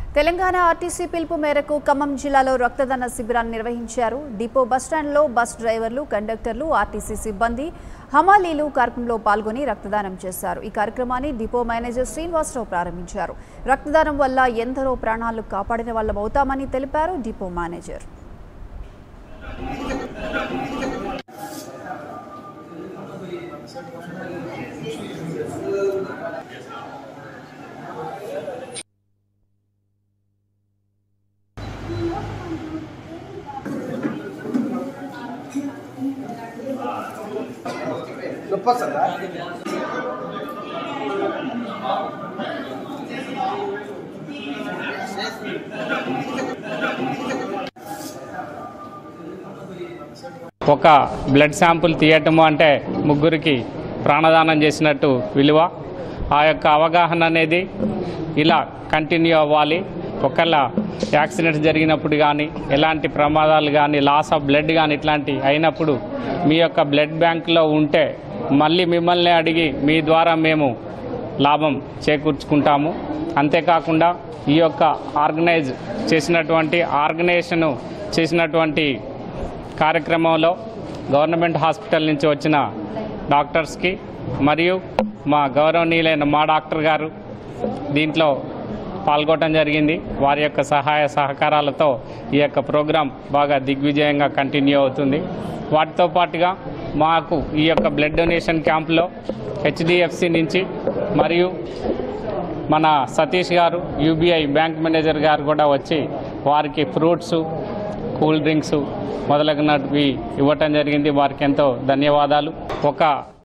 Telangana RTC పిలుపు మేరకు ఖమ్మం జిల్లాలో రక్తదాన శిబిరాన్ని నిర్వహించారు డిపో బస్టాండ్లో బస్ డ్రైవర్లు కండక్టర్లు ఆర్టీసీ సిబ్బంది హమాలీలు కార్యక్రమంలో పాల్గొని రక్తదానం చేశారు ఈ కార్యక్రమాన్ని డిపో మేనేజర్ శ్రీనివాసరావు ప్రారంభించారు రక్తదానం వల్ల ఎందరో ప్రాణాలు కాపాడిన వాళ్ళం అవుతామని తెలిపారు డిపో మేనేజర్ నొప్పి వస్తుందా ఒక బ్లడ్ శాంపుల్ తీయటము అంటే ముగ్గురికి ప్రాణదానం చేసినట్టు విలువ ఆ యొక్క అవగాహన అనేది ఇలా కంటిన్యూ అవ్వాలి ఒకళ్ళ యాక్సిడెంట్స్ జరిగినప్పుడు కానీ ఎలాంటి ప్రమాదాలు కానీ లాస్ ఆఫ్ బ్లడ్ కానీ ఇట్లాంటి అయినప్పుడు మీ యొక్క బ్లడ్ బ్యాంక్లో ఉంటే మళ్ళీ మిమ్మల్ని అడిగి మీ ద్వారా మేము లాభం చేకూర్చుకుంటాము అంతేకాకుండా ఈ యొక్క ఆర్గనైజ్ చేసినటువంటి ఆర్గనైజేషను చేసినటువంటి కార్యక్రమంలో గవర్నమెంట్ హాస్పిటల్ నుంచి వచ్చిన డాక్టర్స్కి మరియు మా గౌరవనీయులైన మా డాక్టర్ గారు దీంట్లో పాల్గొనడం జరిగింది వారి యొక్క సహాయ సహకారాలతో ఈ యొక్క ప్రోగ్రాం బాగా దిగ్విజయంగా కంటిన్యూ అవుతుంది వాటితో పాటుగా మాకు ఈ యొక్క బ్లడ్ డొనేషన్ క్యాంప్లో హెచ్డిఎఫ్సి నుంచి మరియు మన సతీష్ గారు యూబీఐ బ్యాంక్ మేనేజర్ గారు కూడా వచ్చి వారికి ఫ్రూట్స్ కూల్ డ్రింక్స్ మొదలగునవి ఇవ్వటం జరిగింది వారికి ఎంతో ధన్యవాదాలు ఒక